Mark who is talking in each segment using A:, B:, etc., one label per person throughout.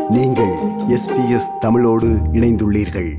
A: நீங்கள் எஸ்பிஎஸ் தமிழோடு இணைந்துள்ளீர்கள்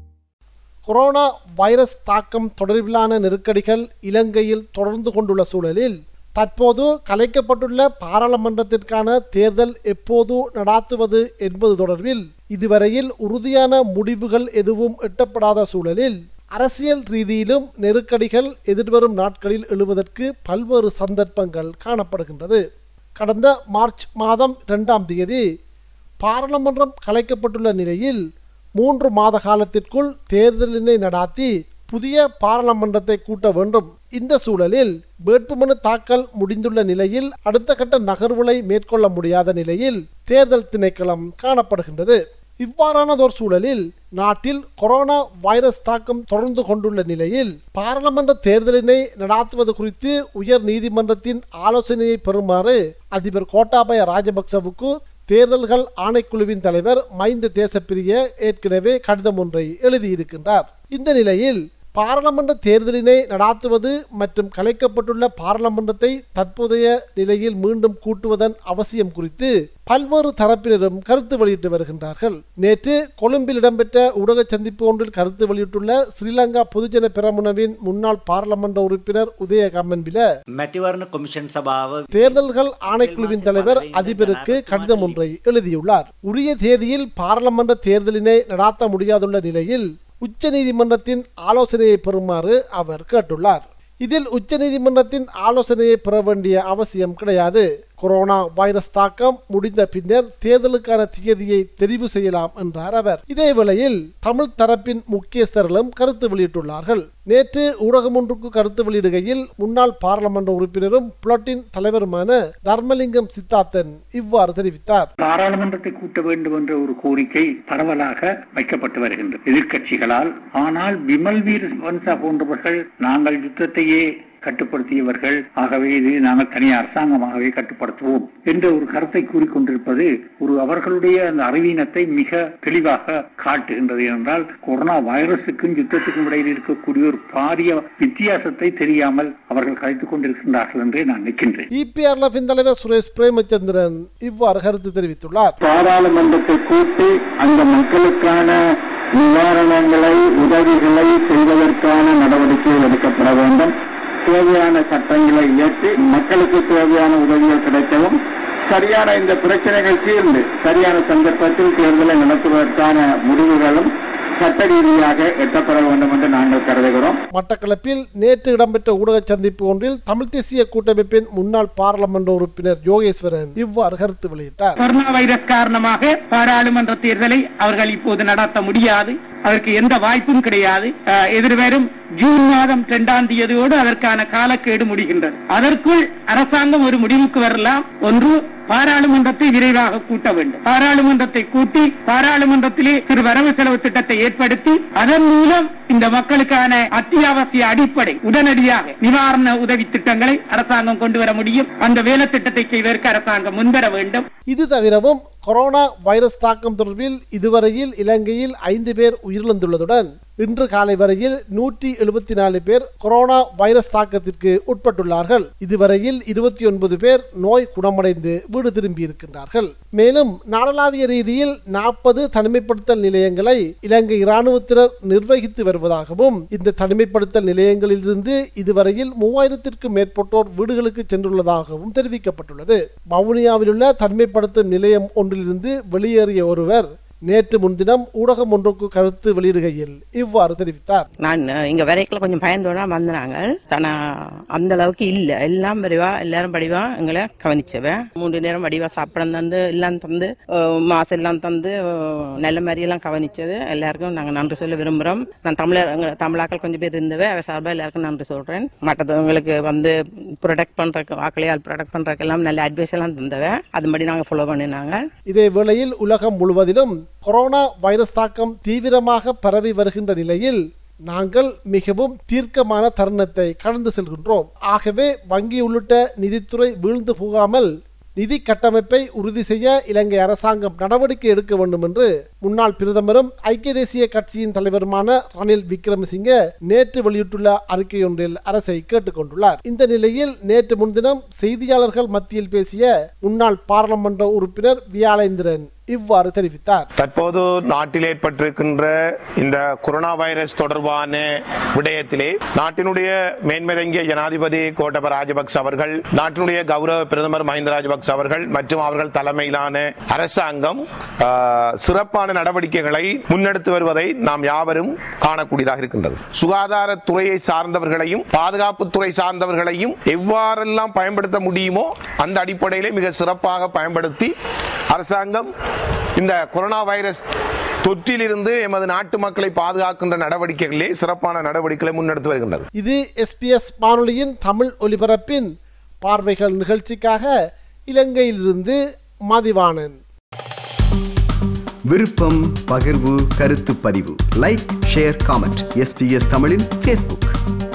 B: கொரோனா வைரஸ் தாக்கம் தொடர்பிலான நெருக்கடிகள் இலங்கையில் தொடர்ந்து கொண்டுள்ள சூழலில் தற்போது கலைக்கப்பட்டுள்ள பாராளுமன்றத்திற்கான தேர்தல் எப்போது நடாத்துவது என்பது தொடர்பில் இதுவரையில் உறுதியான முடிவுகள் எதுவும் எட்டப்படாத சூழலில் அரசியல் ரீதியிலும் நெருக்கடிகள் எதிர்வரும் நாட்களில் எழுவதற்கு பல்வேறு சந்தர்ப்பங்கள் காணப்படுகின்றது கடந்த மார்ச் மாதம் இரண்டாம் தேதி பாராளுமன்றம் கலைக்கப்பட்டுள்ள நிலையில் மூன்று மாத காலத்திற்குள் தேர்தலினை நடாத்தி புதிய பாராளுமன்றத்தை கூட்ட வேண்டும் இந்த சூழலில் வேட்புமனு தாக்கல் முடிந்துள்ள நிலையில் அடுத்த கட்ட நகர்வுகளை மேற்கொள்ள முடியாத நிலையில் தேர்தல் திணைக்களம் காணப்படுகின்றது இவ்வாறானதோர் சூழலில் நாட்டில் கொரோனா வைரஸ் தாக்கம் தொடர்ந்து கொண்டுள்ள நிலையில் பாராளுமன்ற தேர்தலினை நடாத்துவது குறித்து உயர் நீதிமன்றத்தின் ஆலோசனையை பெறுமாறு அதிபர் கோட்டாபய ராஜபக்சவுக்கு தேர்தல்கள் ஆணைக்குழுவின் தலைவர் மைந்த தேசப்பிரிய ஏற்கனவே கடிதம் ஒன்றை எழுதியிருக்கின்றார் இந்த நிலையில் பாராளுமன்ற தேர்தலினை நடாத்துவது மற்றும் கலைக்கப்பட்டுள்ள பாராளுமன்றத்தை தற்போதைய நிலையில் மீண்டும் கூட்டுவதன் அவசியம் குறித்து பல்வேறு தரப்பினரும் கருத்து வெளியிட்டு வருகின்றார்கள் நேற்று கொழும்பில் இடம்பெற்ற ஊடக சந்திப்பு ஒன்றில் கருத்து வெளியிட்டுள்ள ஸ்ரீலங்கா பொதுஜன பெரமுனவின் முன்னாள் பாராளுமன்ற உறுப்பினர் உதய கம்மன்பில
C: මැතිවරණ කොමිෂන් සභාව
B: தேர்தல்கள் ஆணைக்குழுவின் தலைவர் அதிபருக்கு கடிதம் ஒன்றை எழுதியுள்ளார் உரிய தேதியில் பாராளுமன்ற தேர்தலினை நடாத்த முடியாதுள்ள நிலையில் உச்சநீதிமன்றத்தின் ஆலோசனையை பெறுமாறு அவர் கேட்டுள்ளார் இதில் உச்சநீதிமன்றத்தின் ஆலோசனையை பெற வேண்டிய அவசியம் கிடையாது கொரோனா வைரஸ் தாக்கம் முடிந்த பின்னர் தேர்தலுக்கான தேதியை தெரிவு செய்யலாம் என்றார் அவர் இதேவேளையில் தமிழ் தரப்பின் முக்கியஸ்தர்களும் கருத்து வெளியிட்டுள்ளார்கள் நேற்று ஊடகம் ஒன்றுக்கு கருத்து வெளியிடுகையில் முன்னாள் பாராளுமன்ற உறுப்பினரும் புளட்டின் தலைவருமான தர்மலிங்கம் சித்தார்த்தன் இவ்வாறு தெரிவித்தார்
D: பாராளுமன்றத்தை கூட்ட வேண்டும் என்ற ஒரு கோரிக்கை பரவலாக வைக்கப்பட்டு வருகின்றது எதிர்க்கட்சிகளால் ஆனால் விமல் வீர் வன்சா போன்றவர்கள் நாங்கள் யுத்தத்தையே கட்டுப்படுத்தியவர்கள் ஆகவே இது நாங்கள் தனி அரசாங்கமாகவே கட்டுப்படுத்துவோம் என்ற ஒரு கருத்தை கூறிக்கொண்டிருப்பது ஒரு அவர்களுடைய அந்த அறிவீனத்தை மிக தெளிவாக காட்டுகின்றது என்றால் கொரோனா வைரஸுக்கும் யுத்தத்துக்கும் இடையில் இருக்கக்கூடிய ஒரு பாரிய வித்தியாசத்தை தெரியாமல் அவர்கள் கழித்துக் கொண்டிருக்கின்றார்கள் என்றே நான் நிற்கின்றேன்
B: இபிஆர்எஃபின் தலைவர் சுரேஷ் பிரேமச்சந்திரன் இவ்வாறு கருத்து தெரிவித்துள்ளார்
E: பாராளுமன்றத்தை கூட்டி அந்த மக்களுக்கான நிவாரணங்களை உதவிகளை செய்வதற்கான நடவடிக்கைகள் எடுக்கப்பட வேண்டும் தேவையான சட்டங்களை இயற்றி மக்களுக்கு தேவையான உதவிகள் கிடைக்கவும் சரியான இந்த பிரச்சனைகள் தீர்ந்து சரியான சந்தர்ப்பத்தில் தேர்தலை நடத்துவதற்கான முடிவுகளும் சட்ட ரீதியாக எட்டப்பட வேண்டும் என்று நாங்கள் கருதுகிறோம்
B: மட்டக்களப்பில் நேற்று இடம்பெற்ற ஊடக சந்திப்பு ஒன்றில் தமிழ் தேசிய கூட்டமைப்பின் முன்னாள் பாராளுமன்ற உறுப்பினர் யோகேஸ்வரன் இவ்வாறு கருத்து வெளியிட்டார்
F: கொரோனா வைரஸ் காரணமாக பாராளுமன்ற தேர்தலை அவர்கள் இப்போது நடத்த முடியாது அதற்கு எந்த வாய்ப்பும் கிடையாது அஹ், எதிர்வரும் ஜூன் மாதம் இரண்டாம் தேதியோடு அதற்கான காலக்கெடு முடிகின்றது அதற்குள் அரசாங்கம் ஒரு முடிவுக்கு வரலாம் ஒன்று பாராளுமன்றத்தை விரைவாக கூட்ட வேண்டும் பாராளுமன்றத்தை கூட்டி பாராளுமன்றத்திலே சிறு வரவு செலவு திட்டத்தை ஏற்படுத்தி அதன் மூலம் இந்த மக்களுக்கான அத்தியாவசிய அடிப்படை உடனடியாக நிவாரண உதவி திட்டங்களை அரசாங்கம் கொண்டு வர முடியும் அந்த வேலை திட்டத்தை செய்வதற்கு அரசாங்கம் முன்வர வேண்டும்
B: இது தவிரவும் கொரோனா வைரஸ் தாக்கம் தொடர்பில் இதுவரையில் இலங்கையில் ஐந்து பேர் உயிரிழந்துள்ளதுடன் இன்று காலை வரையில் நூற்றி எழுபத்தி நாலு பேர் கொரோனா வைரஸ் தாக்கத்திற்கு உட்பட்டுள்ளார்கள் இதுவரையில் இருபத்தி ஒன்பது பேர் நோய் குணமடைந்து வீடு திரும்பியிருக்கின்றார்கள் மேலும் நாடளாவிய ரீதியில் நாற்பது தனிமைப்படுத்தல் நிலையங்களை இலங்கை இராணுவத்தினர் நிர்வகித்து வருவதாகவும் இந்த தனிமைப்படுத்தல் நிலையங்களிலிருந்து இதுவரையில் மூவாயிரத்திற்கும் மேற்பட்டோர் வீடுகளுக்கு சென்றுள்ளதாகவும் தெரிவிக்கப்பட்டுள்ளது வவுனியாவில் உள்ள தனிமைப்படுத்தும் நிலையம் ஒன்றிலிருந்து வெளியேறிய ஒருவர் நேற்று முன்தினம் ஊடகம் ஒன்றுக்கு கருத்து வெளியிடுகையில் இவ்வாறு தெரிவித்தார்
G: நான் இங்க வரைக்கல கொஞ்சம் பயந்தோட வந்தாங்க ஆனா அந்த அளவுக்கு இல்ல எல்லாம் வடிவா எல்லாரும் படிவா எங்களை கவனிச்சவன் மூன்று நேரம் வடிவா சாப்பிடம் தந்து எல்லாம் தந்து அஹ், மாசம் எல்லாம் தந்து அஹ், நல்ல மாதிரி எல்லாம் கவனிச்சது எல்லாருக்கும் நாங்க நன்றி சொல்ல விரும்புறோம் நான் தமிழர் எங்க தமிழாக்கள் கொஞ்சம் பேர் இருந்தவ அவ சார்பா எல்லாருக்கும் நன்றி சொல்றேன் மற்றவங்களுக்கு வந்து ப்ரொடெக்ட் பண்றதுக்கு வாக்களையால் ப்ரொடெக்ட் பண்றதுக்கு எல்லாம் நல்ல அட்வைஸ் எல்லாம் தந்தவ அதுபடி நாங்க ஃபாலோ பண்ணினாங்க
B: இதே வேளையில் உலகம் முழுவதிலும் கொரோனா வைரஸ் தாக்கம் தீவிரமாக பரவி வருகின்ற நிலையில் நாங்கள் மிகவும் தீர்க்கமான தருணத்தை கடந்து செல்கின்றோம் ஆகவே வங்கி உள்ளிட்ட நிதித்துறை வீழ்ந்து போகாமல் நிதி கட்டமைப்பை உறுதி செய்ய இலங்கை அரசாங்கம் நடவடிக்கை எடுக்க வேண்டும் என்று முன்னாள் பிரதமரும் ஐக்கிய தேசிய கட்சியின் தலைவருமான ரணில் விக்ரமசிங்க நேற்று வெளியிட்டுள்ள அறிக்கையொன்றில் அரசை கேட்டுக்கொண்டுள்ளார் இந்த நிலையில் நேற்று முன்தினம் செய்தியாளர்கள் மத்தியில் பேசிய முன்னாள் பாராளுமன்ற உறுப்பினர் வியாளேந்திரன் இவ்வாறு தெரிவித்தார்
H: தற்போது நாட்டில் ஏற்பட்டிருக்கின்ற இந்த கொரோனா வைரஸ் தொடர்பான விடயத்திலே நாட்டினுடைய மேன்மதங்கிய ஜனாதிபதி கோட்டப ராஜபக்ச அவர்கள் நாட்டினுடைய கௌரவ பிரதமர் மஹிந்த ராஜபக்ச அவர்கள் மற்றும் அவர்கள் தலைமையிலான அரசாங்கம் ஆ, சிறப்பான நடவடிக்கைகளை முன்னெடுத்து வருவதை நாம் யாவரும் காணக்கூடியதாக இருக்கின்றது சுகாதாரத்துறையை சார்ந்தவர்களையும் பாதுகாப்புத்துறை சார்ந்தவர்களையும் எவ்வாறெல்லாம் பயன்படுத்த முடியுமோ அந்த அடிப்படையிலே மிக சிறப்பாக பயன்படுத்தி அரசாங்கம் இந்த கொரோனா வைரஸ் தொற்றிலிருந்து எமது நாட்டு மக்களை பாதுகாக்கின்ற நடவடிக்கைகளிலே சிறப்பான நடவடிக்கைகளை முன்னெடுத்து வருகின்றது
B: இது எஸ்பிஎஸ் வானொலியின் தமிழ் ஒலிபரப்பின் பார்வைகள் நிகழ்ச்சிக்காக இலங்கையிலிருந்து மதிவாணன்
A: விருப்பம் பகிர்வு கருத்து பதிவு லைக் ஷேர் காமெண்ட் எஸ்பிஎஸ் தமிழின் ஃபேஸ்புக்